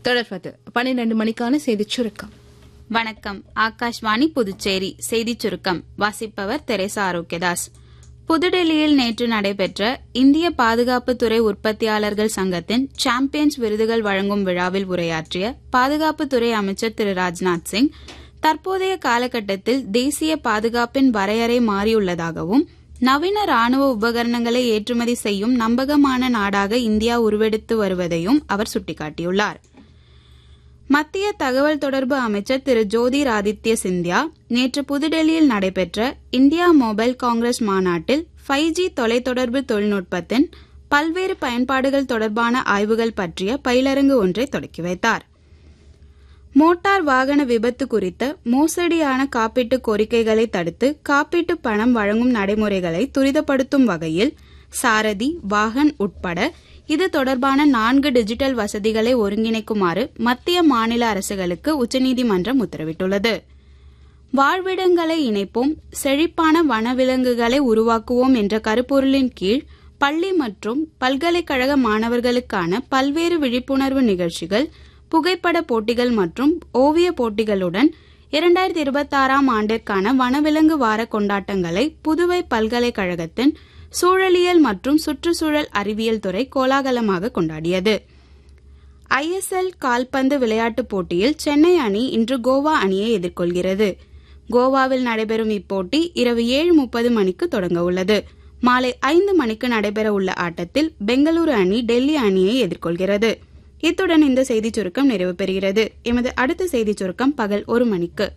தொடர்வது பன்னிரண்டு மணிக்கான செய்திச் சுருக்கம் வணக்கம் ஆகாஷ்வாணி புதுச்சேரி செய்திச் சுருக்கம் வாசிப்பவர் தெரேசா ஆரோக்கியதாஸ் புதுடெல்லியில் நேற்று நடைபெற்ற இந்திய பாதுகாப்புத்துறை உற்பத்தியாளர்கள் சங்கத்தின் சாம்பியன்ஸ் விருதுகள் வழங்கும் விழாவில் உரையாற்றிய பாதுகாப்புத்துறை அமைச்சர் திரு ராஜ்நாத் சிங் தற்போதைய காலகட்டத்தில் தேசிய பாதுகாப்பின் வரையறை மாறியுள்ளதாகவும் நவீன ராணுவ உபகரணங்களை ஏற்றுமதி செய்யும் நம்பகமான நாடாக இந்தியா உருவெடுத்து வருவதையும் அவர் சுட்டிக்காட்டியுள்ளார் மத்திய தகவல் தொடர்பு அமைச்சர் திரு ஜோதிர் ஆதித்ய சிந்தியா நேற்று புதுடெல்லியில் நடைபெற்ற இந்தியா மொபைல் காங்கிரஸ் மாநாட்டில் ஃபைவ் ஜி தொலைத்தொடர்பு தொழில்நுட்பத்தின் பல்வேறு பயன்பாடுகள் தொடர்பான ஆய்வுகள் பற்றிய பயிலரங்கு ஒன்றை தொடக்கி வைத்தார் மோட்டார் வாகன விபத்து குறித்த மோசடியான காப்பீட்டு கோரிக்கைகளை தடுத்து காப்பீட்டு பணம் வழங்கும் நடைமுறைகளை துரிதப்படுத்தும் வகையில் சாரதி வாகன் உட்பட இது தொடர்பான நான்கு டிஜிட்டல் வசதிகளை ஒருங்கிணைக்குமாறு மத்திய மாநில அரசுகளுக்கு உச்சநீதிமன்றம் உத்தரவிட்டுள்ளது வாழ்விடங்களை இணைப்போம் செழிப்பான வனவிலங்குகளை உருவாக்குவோம் என்ற கருப்பொருளின் கீழ் பள்ளி மற்றும் பல்கலைக்கழக மாணவர்களுக்கான பல்வேறு விழிப்புணர்வு நிகழ்ச்சிகள் புகைப்பட போட்டிகள் மற்றும் ஓவிய போட்டிகளுடன் இரண்டாயிரத்தி இருபத்தாறாம் ஆண்டிற்கான வனவிலங்கு வார கொண்டாட்டங்களை புதுவை பல்கலைக்கழகத்தின் சூழலியல் மற்றும் சுற்றுச்சூழல் அறிவியல் துறை கோலாகலமாக கொண்டாடியது ஐஎஸ்எல் கால்பந்து விளையாட்டுப் போட்டியில் சென்னை அணி இன்று கோவா அணியை எதிர்கொள்கிறது கோவாவில் நடைபெறும் இப்போட்டி இரவு ஏழு முப்பது மணிக்கு தொடங்க உள்ளது மாலை ஐந்து மணிக்கு நடைபெற உள்ள ஆட்டத்தில் பெங்களூரு அணி டெல்லி அணியை எதிர்கொள்கிறது இத்துடன் இந்த செய்திச் சுருக்கம் நிறைவு பெறுகிறது எமது அடுத்த செய்திச் சுருக்கம் பகல் ஒரு மணிக்கு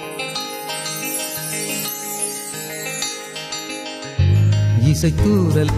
இசைத்தூரல்